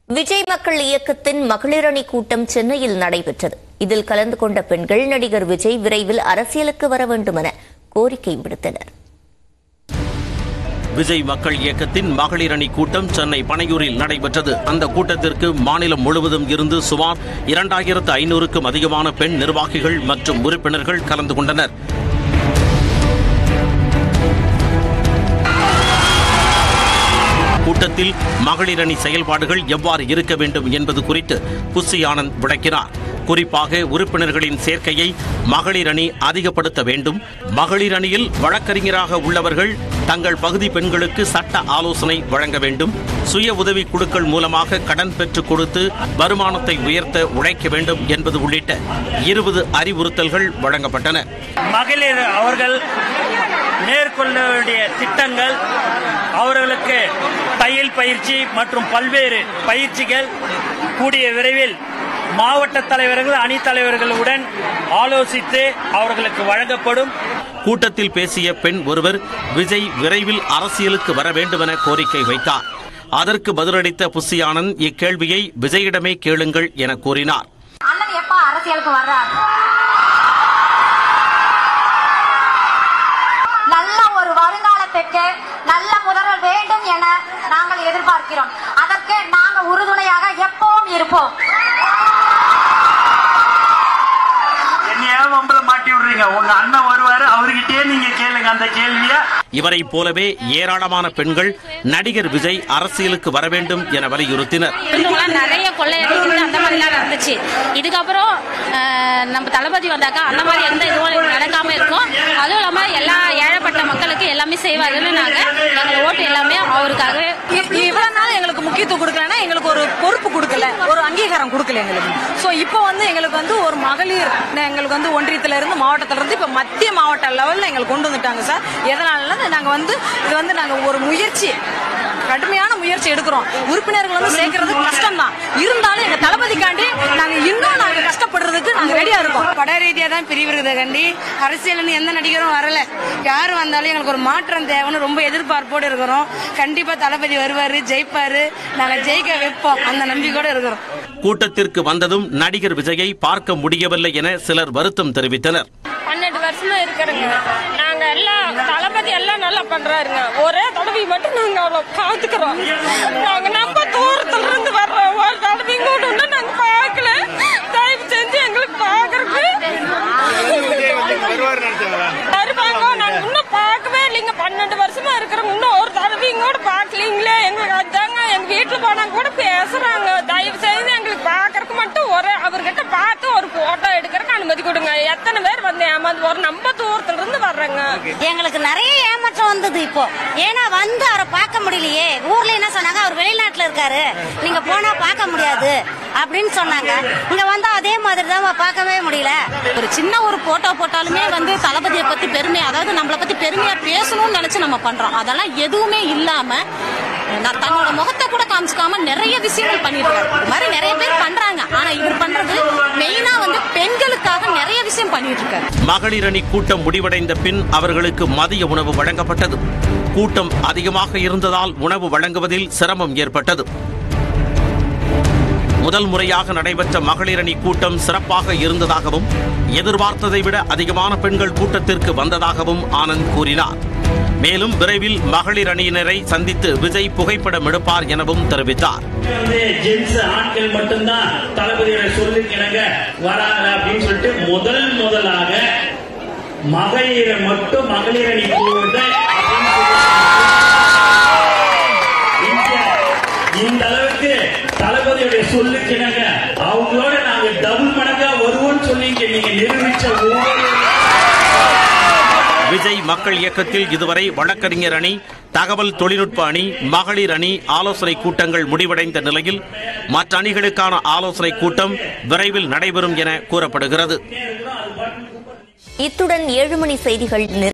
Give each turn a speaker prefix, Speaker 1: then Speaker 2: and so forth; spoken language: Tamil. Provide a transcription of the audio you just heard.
Speaker 1: விஜய் மக்கள் இயக்கத்தின் மகளிரணி கூட்டம் சென்னையில் நடைபெற்றது இதில் கலந்து கொண்ட பெண்கள் நடிகர் விஜய் விரைவில் அரசியலுக்கு வர வேண்டும் என கோரிக்கை விடுத்தனர்
Speaker 2: விஜய் மக்கள் இயக்கத்தின் மகளிர் அணி கூட்டம் சென்னை பனையூரில் நடைபெற்றது அந்த கூட்டத்திற்கு மாநிலம் முழுவதும் இருந்து சுமார் இரண்டாயிரத்து ஐநூறுக்கும் அதிகமான பெண் நிர்வாகிகள் மற்றும் உறுப்பினர்கள் கலந்து கொண்டனர் கூட்டத்தில் மகளிர் அணி செயல்பாடுகள் எவ்வாறு இருக்க வேண்டும் என்பது குறித்து புசி ஆனந்த் விளக்கினார் குறிப்பாக உறுப்பினர்களின் சேர்க்கையை மகளிர் அணி அதிகப்படுத்த வேண்டும் மகளிர் அணியில் வழக்கறிஞராக உள்ளவர்கள் தங்கள் பகுதி பெண்களுக்கு சட்ட ஆலோசனை வழங்க வேண்டும் சுய உதவி குழுக்கள் மூலமாக கடன் பெற்றுக் கொடுத்து வருமானத்தை உயர்த்த உழைக்க வேண்டும் என்பது உள்ளிட்ட இருபது அறிவுறுத்தல்கள் வழங்கப்பட்டன
Speaker 3: மகளிர் அவர்கள் மேற்கொள்ள வேண்டிய திட்டங்கள் அவர்களுக்கு தையல் பயிற்சி மற்றும் பல்வேறு பயிற்சிகள் கூடிய விரைவில் மாவட்ட தலைவர்கள் அணி தலைவர்களுடன் ஆலோசித்து அவர்களுக்கு வழங்கப்படும்
Speaker 2: கூட்டத்தில் பேசிய பெண் ஒருவர் விஜய் விரைவில் அரசியலுக்கு வர வேண்டும் என கோரிக்கை வைத்தார் அதற்கு பதிலளித்த புசி ஆனந்த் இக்கேள்வியை விஜயிடமே கேளுங்கள் என கூறினார்
Speaker 4: அண்ணன் எப்ப அரசியலுக்கு வர்றாரு நல்ல ஒரு வருங்காலத்திற்கு நல்ல முதல்வர் வேண்டும் என நாங்கள் எதிர்பார்க்கிறோம் அதற்கு நாங்கள் உறுதுணையாக எப்பவும் இருப்போம்
Speaker 3: என்னையா வம்பல மாட்டி விடுறீங்க உங்க அண்ணன் வருவாரு அவர்கிட்டயே நீங்க கேளுங்க அந்த கேள்விய
Speaker 2: இவரைப் போலவே ஏராளமான பெண்கள் நடிகர் விஜய் அரசியலுக்கு வர வேண்டும் என வலியுறுத்தினர்
Speaker 5: இருந்தவங்களாம் நிறைய கொள்ளையடிக்கிறது அந்த மாதிரிலாம் நடந்துச்சு இதுக்கப்புறம் அஹ், நம்ம தளபதி வந்தாக்கா அந்த மாதிரி எந்த இதுவும் நடக்காம இருக்கும் அதுவும் இல்லாம எல்லா ஏழைப்பட்ட மக்களுக்கு எல்லாமே செய்வாருன்னு நாங்க எங்களை ஓட்டு எல்லாமே அவருக்காகவே
Speaker 6: இ- இவ்வளவு நாள் எங்களுக்கு முக்கியத்துவம் கொடுக்கலன்னா எங்களுக்கு ஒரு பொறுப்பு கொடுக்கல ஒரு அங்கீகாரம் கொடுக்கல எங்களுக்கு சோ இப்போ வந்து எங்களுக்கு வந்து ஒரு மகளிர் ந- எங்களுக்கு வந்து ஒன்றியத்துல இருந்து மாவட்டத்துல இருந்து இப்ப மத்திய மாவட்ட லெவல்ல எங்களுக்கு கொண்டு வந்துட்டாங்க சார் எதனால நாங்க வந்து இது வந்து நாங்க ஒரு முயற்சி கடுமையான முயற்சி எடுக்கிறோம் உறுப்பினர்கள் வந்து சேர்க்கறது கஷ்டம் தான் இருந்தாலும் எங்க தளபதிக்காண்டி நாங்க இன்னும் நாங்க கஷ்டப்படுறதுக்கு நாங்க ரெடியா இருக்கோம்
Speaker 7: பட ரீதியா தான் பிரிவு இருக்குது கண்டி அரசியல்னு எந்த நடிகரும் வரல யார் வந்தாலும் எங்களுக்கு ஒரு மாற்றம் தேவைன்னு ரொம்ப எதிர்பார்ப்போடு இருக்கிறோம் கண்டிப்பா தளபதி வருவாரு ஜெயிப்பாரு நாங்க ஜெயிக்க வைப்போம் அந்த நம்பிக்கையோட இருக்கிறோம்
Speaker 2: கூட்டத்திற்கு வந்ததும் நடிகர் விஜயை பார்க்க முடியவில்லை என சிலர் வருத்தம் தெரிவித்தனர்
Speaker 8: பன்னெண்டு வருஷமா இருக்கிறேங்க நாங்க எல்லாம் தளபதி எல்லாம் நல்லா பண்றாருங்க ஒரே தடவை மட்டும் நாங்க அவ்வளவு பாத்துக்கிறோம் நாங்க நம்ம தூரத்துல இருந்து வர்றோம் ஒரு தடவை கூட இன்னும் நாங்க பார்க்கல தயவு செஞ்சு எங்களுக்கு பாக்குறதுக்கு வருவாங்க நாங்க இன்னும் பார்க்கவே இல்லைங்க பன்னெண்டு வருஷமா இருக்கிறோம் இன்னும் ஒரு தடவையும் கூட பார்க்கலீங்களே எங்களுக்கு அதாங்க எங்க வீட்டுல போனாங்க கூட பேசுறாங்க தயவு செய்து எங்களுக்கு பாக்குறதுக்கு மட்டும் ஒரு அவர்கிட்ட பார்த்து ஒரு போட்டோ எடுக்கிறதுக்கு அனுமதி கொடுங்க எத்தனை பேர் வந்து ஏமாந்து ஒரு நம்ம தூரத்துல இருந்து வர்றாங்க
Speaker 4: எங்களுக்கு நிறைய ஏமாற்றம் வந்தது இப்போ ஏன்னா வந்து அவரை பார்க்க முடியலையே ஊர்ல என்ன சொன்னாங்க அவர் வெளிநாட்டுல இருக்காரு நீங்க போனா பார்க்க முடியாது அப்படின்னு சொன்னாங்க இங்க வந்தா அதே மாதிரி தான் பார்க்கவே முடியல
Speaker 5: ஒரு சின்ன ஒரு போட்டோ போட்டாலுமே வந்து தளபதியை பத்தி பெருமை அதாவது நம்மளை பத்தி பெருமையா பேசணும்னு நினைச்சு நம்ம பண்றோம் அதெல்லாம் எதுவுமே இல்லாம நான் தன்னோட முகத்தை கூட காமிச்சுக்காம நிறைய விஷயங்கள் பண்ணிருக்காரு இது மாதிரி நிறைய பேர் பண்றாங்க ஆனா இவர் பண்றது மெயினா வந்து பெண்களுக்காக நிறைய விஷயம் பண்ணிட்டு இருக்காரு
Speaker 2: மகளிர் அணி கூட்டம் முடிவடைந்த பின் அவர்களுக்கு மதிய உணவு வழங்கப்பட்டது கூட்டம் அதிகமாக இருந்ததால் உணவு வழங்குவதில் சிரமம் ஏற்பட்டது முதல் முறையாக நடைபெற்ற மகளிர் அணி கூட்டம் சிறப்பாக இருந்ததாகவும் எதிர்பார்த்ததை விட அதிகமான பெண்கள் கூட்டத்திற்கு வந்ததாகவும் ஆனந்த் கூறினார் மேலும் விரைவில் மகளிர் அணியினரை சந்தித்து விஜய் புகைப்படம் எடுப்பார் எனவும் தெரிவித்தார்
Speaker 3: வந்து ஜென்ஸ் ஆண்கள் மட்டும்தான் தளபதியோட சொல்லுக்கிணங்க வராங்க அப்படின்னு சொல்லிட்டு முதல் முதலாக மகளிரை மட்டும் மகளிர் அணி கூறுவது அப்படின்னு சொல்லி இந்த- இந்த அளவுக்கு தளபதியுடைய சொல்லுக்கிணங்க அவங்களோட நாங்க டபுள் மடங்கா வருவோம்னு சொல்லி இங்க நீங்க நிரூபிச்ச ஒவ்வொரு
Speaker 2: விஜய் மக்கள் இயக்கத்தில் இதுவரை வழக்கறிஞர் அணி தகவல் தொழில்நுட்ப அணி மகளிர் அணி ஆலோசனை கூட்டங்கள் முடிவடைந்த நிலையில் மற்ற அணிகளுக்கான ஆலோசனை கூட்டம் விரைவில் நடைபெறும் என கூறப்படுகிறது
Speaker 1: இத்துடன் ஏழு மணி செய்திகள் நிறைவு